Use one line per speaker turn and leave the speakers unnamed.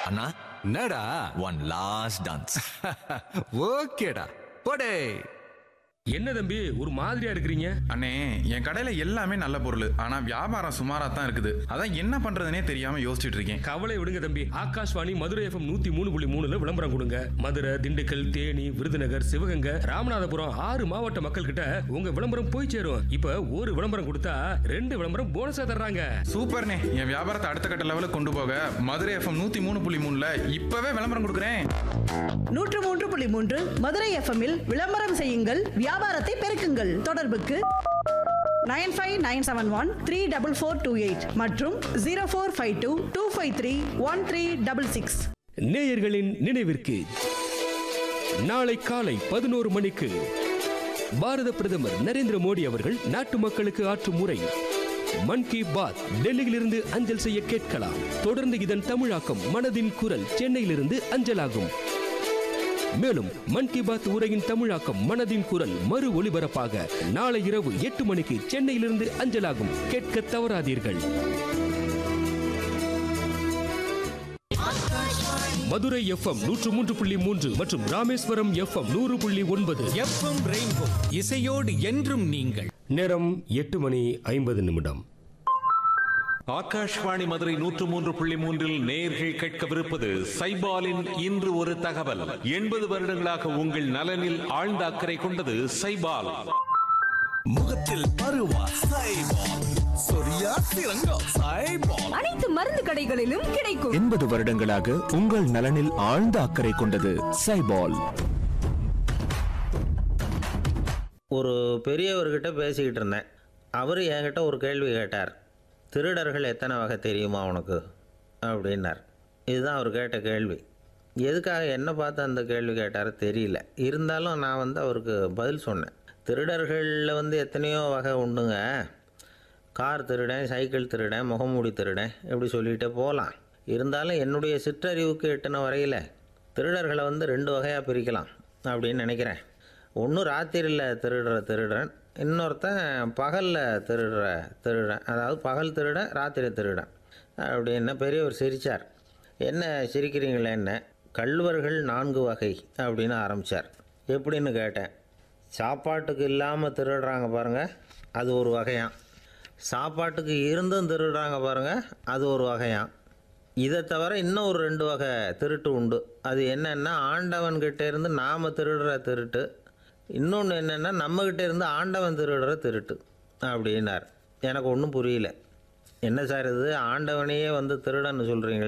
அண்ணா
என்னடா
one last dance
ஓகேடா போடே
என்ன தம்பி ஒரு மாதிரியா இருக்கிறீங்க
அண்ணே என் கடையில எல்லாமே நல்ல பொருள் ஆனா வியாபாரம் சுமாரா தான் இருக்குது அதான் என்ன பண்றதுனே தெரியாம யோசிச்சுட்டு இருக்கேன்
கவலை விடுங்க தம்பி ஆகாஷ்வாணி மதுரை எஃப்எம் நூத்தி மூணு புள்ளி மூணுல விளம்பரம் கொடுங்க மதுரை திண்டுக்கல் தேனி விருதுநகர் சிவகங்கை ராமநாதபுரம் ஆறு மாவட்ட மக்கள் கிட்ட உங்க விளம்பரம் போய் சேரும் இப்ப ஒரு விளம்பரம் கொடுத்தா ரெண்டு விளம்பரம் போனஸா தர்றாங்க
சூப்பர்ண்ணே என் வியாபாரத்தை அடுத்த கட்ட லெவலுக்கு கொண்டு போக மதுரை எஃப்எம் நூத்தி மூணு புள்ளி மூணுல இப்பவே விளம்பரம் கொடுக்குறேன்
நூற்று மூன்று புள்ளி மூன்று மதுரை எஃப்எம்மில் விளம்பரம் செய்யுங்கள் வியாபாரத்தை பெருக்குங்கள் தொடர்புக்கு nine five nine seven one three double four two eight மற்றும் zero four five two two five three one three double six
நேயர்களின் நினைவிற்கு நாளை காலை பதினோரு மணிக்கு பாரத பிரதமர் நரேந்திர மோடி அவர்கள் நாட்டு மக்களுக்கு ஆற்றும் உரை மன் கி பாத் டெல்லியிலிருந்து அஞ்சல் செய்ய கேட்கலாம் தொடர்ந்து இதன் தமிழாக்கம் மனதின் குரல் சென்னையிலிருந்து அஞ்சலாகும் மேலும் மன் கி பாத் உரையின் தமிழாக்கம் மனதின் குரல் மறு ஒளிபரப்பாக நாளை இரவு எட்டு மணிக்கு சென்னையிலிருந்து அஞ்சலாகும் கேட்க தவறாதீர்கள் மதுரை எஃப்எம் நூற்று மூன்று புள்ளி மூன்று மற்றும் ராமேஸ்வரம் எஃப்எம் நூறு புள்ளி ஒன்பது
எஃப்எம் ரெயின்போ இசையோடு என்றும் நீங்கள்
நேரம் எட்டு மணி ஐம்பது நிமிடம்
ஆகாஷ்வாணி மதுரை நூற்று மூன்று புள்ளி மூன்றில் நேர்கள் கேட்கவிருப்பது சைபாலின் இன்று ஒரு தகவல் எண்பது வருடங்களாக உங்கள் நலனில் ஆழ்ந்த அக்கறை கொண்டது சைபால்
முகத்தில் பருவா சைபால் சொரியா சிறங்கம் சைபால்
அனைத்து மருந்து கடைகளிலும் கிடைக்கும்
எண்பது வருடங்களாக உங்கள் நலனில் ஆழ்ந்த அக்கறை கொண்டது சைபால்
ஒரு பெரியவர்கிட்ட பேசிக்கிட்டு இருந்தேன் அவர் என்கிட்ட ஒரு கேள்வி கேட்டார் திருடர்கள் எத்தனை வகை தெரியுமா உனக்கு அப்படின்னார் இதுதான் அவர் கேட்ட கேள்வி எதுக்காக என்ன பார்த்து அந்த கேள்வி கேட்டார் தெரியல இருந்தாலும் நான் வந்து அவருக்கு பதில் சொன்னேன் திருடர்களில் வந்து எத்தனையோ வகை உண்டுங்க கார் திருடன் சைக்கிள் திருடன் முகமூடி திருடன் இப்படி சொல்லிகிட்டே போகலாம் இருந்தாலும் என்னுடைய சிற்றறிவுக்கு எட்டின வரையில் திருடர்களை வந்து ரெண்டு வகையாக பிரிக்கலாம் அப்படின்னு நினைக்கிறேன் ஒன்று ராத்திரியில் திருடுற திருடன் இன்னொருத்தன் பகலில் திருடுற திருடன் அதாவது பகல் திருடன் ராத்திரி திருடன் அப்படின்னு பெரியவர் சிரித்தார் என்ன சிரிக்கிறீங்களே என்ன கள்வர்கள் நான்கு வகை அப்படின்னு ஆரம்பித்தார் எப்படின்னு கேட்டேன் சாப்பாட்டுக்கு இல்லாமல் திருடுறாங்க பாருங்கள் அது ஒரு வகையாம் சாப்பாட்டுக்கு இருந்தும் திருடுறாங்க பாருங்கள் அது ஒரு வகையாம் இதை தவிர இன்னும் ஒரு ரெண்டு வகை திருட்டு உண்டு அது என்னென்னா ஆண்டவன்கிட்ட இருந்து நாம் திருடுற திருட்டு இன்னொன்று என்னென்னா நம்மக்கிட்ட இருந்து ஆண்டவன் திருடுற திருட்டு அப்படின்னார் எனக்கு ஒன்றும் புரியல என்ன சார் இது ஆண்டவனையே வந்து திருடன்னு சொல்கிறீங்களே